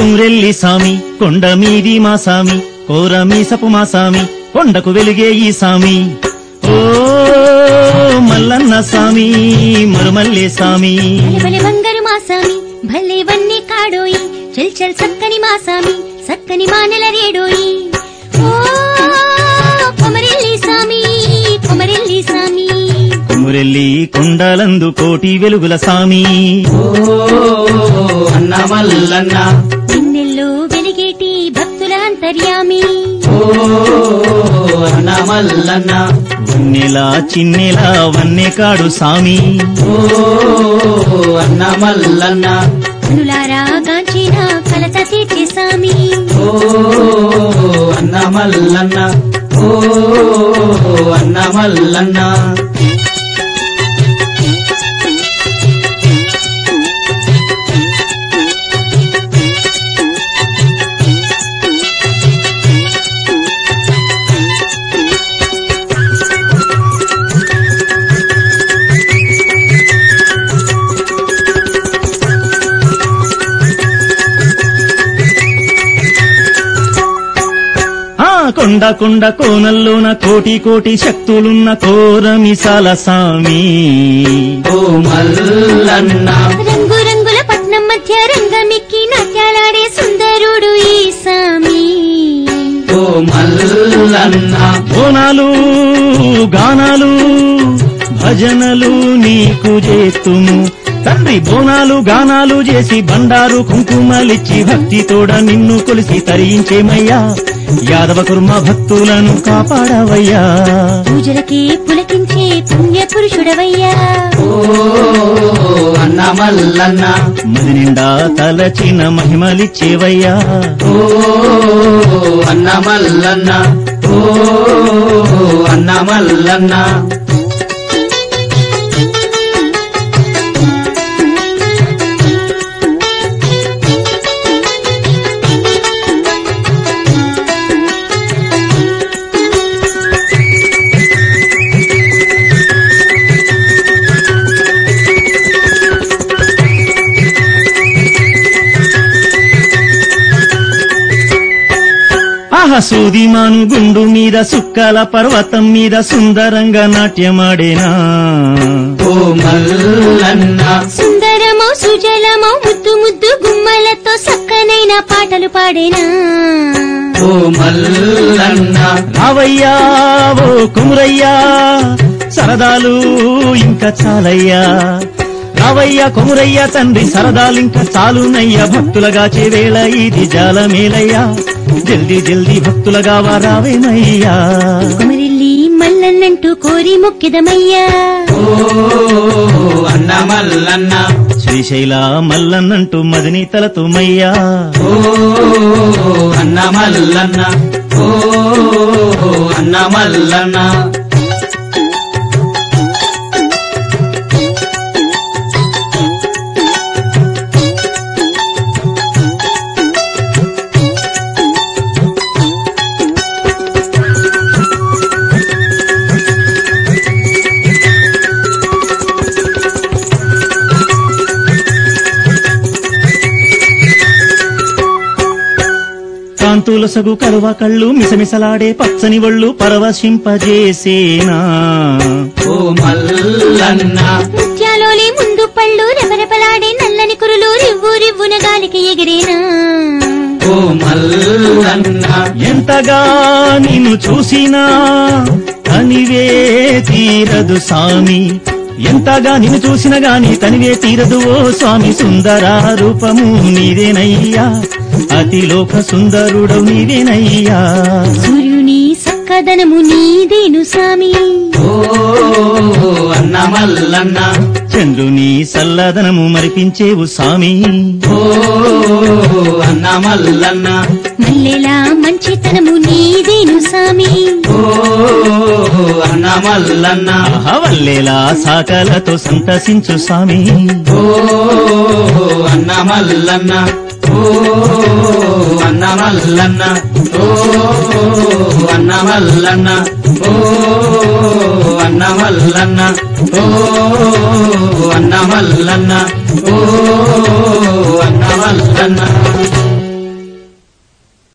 కొమురెల్లి సామి కొండ మీది మా సామి కోర మీసపు మా సామి కొండకు వెలుగే ఈ సామి ఓ మల్లన్న సామి మరుమల్లే సామి భలే భలే బంగారు మా సామి భలే వన్నీ కాడోయి చల్ చల్ సక్కని మా సామి సక్కని మా నెల రేడోయి ఓ కొమరెల్లి సామి కొమరెల్లి సామి కొమురెల్లి కొండలందు కోటి వెలుగుల సామి ఓ అన్న మల్లన్న నిన్నెల్లో వెలిగేటి భక్తుల అంతర్యామి ఓ అన్న మల్లన్న వన్నెలా చిన్నెలా వన్నె కాడు సామి ఓ అన్న మల్లన్న కనులారా గాంచిన కలత తీర్చే సామి ఓ అన్న మల్లన్న ఓ అన్న మల్లన్న ఆ కొండ కొండ కోనల్లోన కోటి కోటి శక్తులున్న కోరమిసాల సామి ఓ మల్లన్న రంగు రంగుల పట్నం మధ్య రంగమిక్కి నాట్యాలాడే సుందరుడు ఈ సామి ఓ మల్లన్న బోనాలు గానాలు భజనలు నీకు చేస్తుము తండ్రి బోనాలు గానాలు చేసి బండారు కుంకుమలిచ్చి భక్తితోడ నిన్ను కొలిసి తరించేమయ్యా యాదవ కుర్మ భక్తులను కాపాడవయ్యా పూజలకి పులకించే పుణ్య పురుషుడవయ్యా ఓ అన్న మల్లన్న మది నిండా తలచిన మహిమలిచ్చేవయ్యా ఓ అన్న మల్లన్న ఓ అన్న మల్లన్న ఆహ సూదిమాను గుండు మీద సుక్కల పర్వతం మీద సుందరంగా నాట్యమాడేనా ఓ మల్లన్న సుందరమో సుజలమో ముద్దు ముద్దు గుమ్మలతో సక్కనైన పాటలు పాడేనా ఓ మల్లన్న రావయ్యా ఓ కుమురయ్యా సరదాలు ఇంకా చాలయ్యా రావయ్యా కొమురయ్యా తండ్రి సరదాలింకా చాలునయ్యా భక్తులగా చేవేళ ఇది జాలమేలయ్యా జల్దీ జల్దీ భక్తులగా రావేమయ్యా కుమరిల్లి మల్లన్నంటూ కోరి మొక్కిదమయ్యా ఓ అన్న మల్లన్న శ్రీశైల మల్లన్నంటూ మదిని తలతుమయ్యా ఓ అన్న మల్లన్న ఓ అన్న మల్లన్న కాంతుల సగు కరువ కళ్ళు మిసమిసలాడే పచ్చని ఒళ్ళు పరవశింపజేసేనా ఓ మల్లన్న ముత్యాలోలి ముందు పళ్ళు రెపరెపలాడే నల్లని కురులు రివ్వు రివ్వున గాలికి ఎగిరేనా ఓ మల్లన్న ఎంతగా నిన్ను చూసినా తనివే తీరదు స్వామి ఎంతగా నిన్ను చూసిన గాని తనివే తీరదు ఓ స్వామి సుందర రూపము నీదేనయ్యా అతిలోక సుందరుడవు నీవేనయ్యా సూర్యుని సక్కదనము నీదేను సామి ఓ అన్న మల్లన్న చంద్రుని సల్లదనము మరిపించేవు స్వామి ఓ అన్న మల్లన్న మల్లెలా మంచితనము నీదేను సామి ఓ అన్న మల్లన్న వల్లేలా సాకలతో సంతసించు స్వామి ఓ అన్న మల్లన్న ఓ అన్న మల్లన్న ఓ అన్న మల్లన్న ఓ అన్న మల్లన్న ఓ అన్న మల్లన్న ఓ అన్న మల్లన్న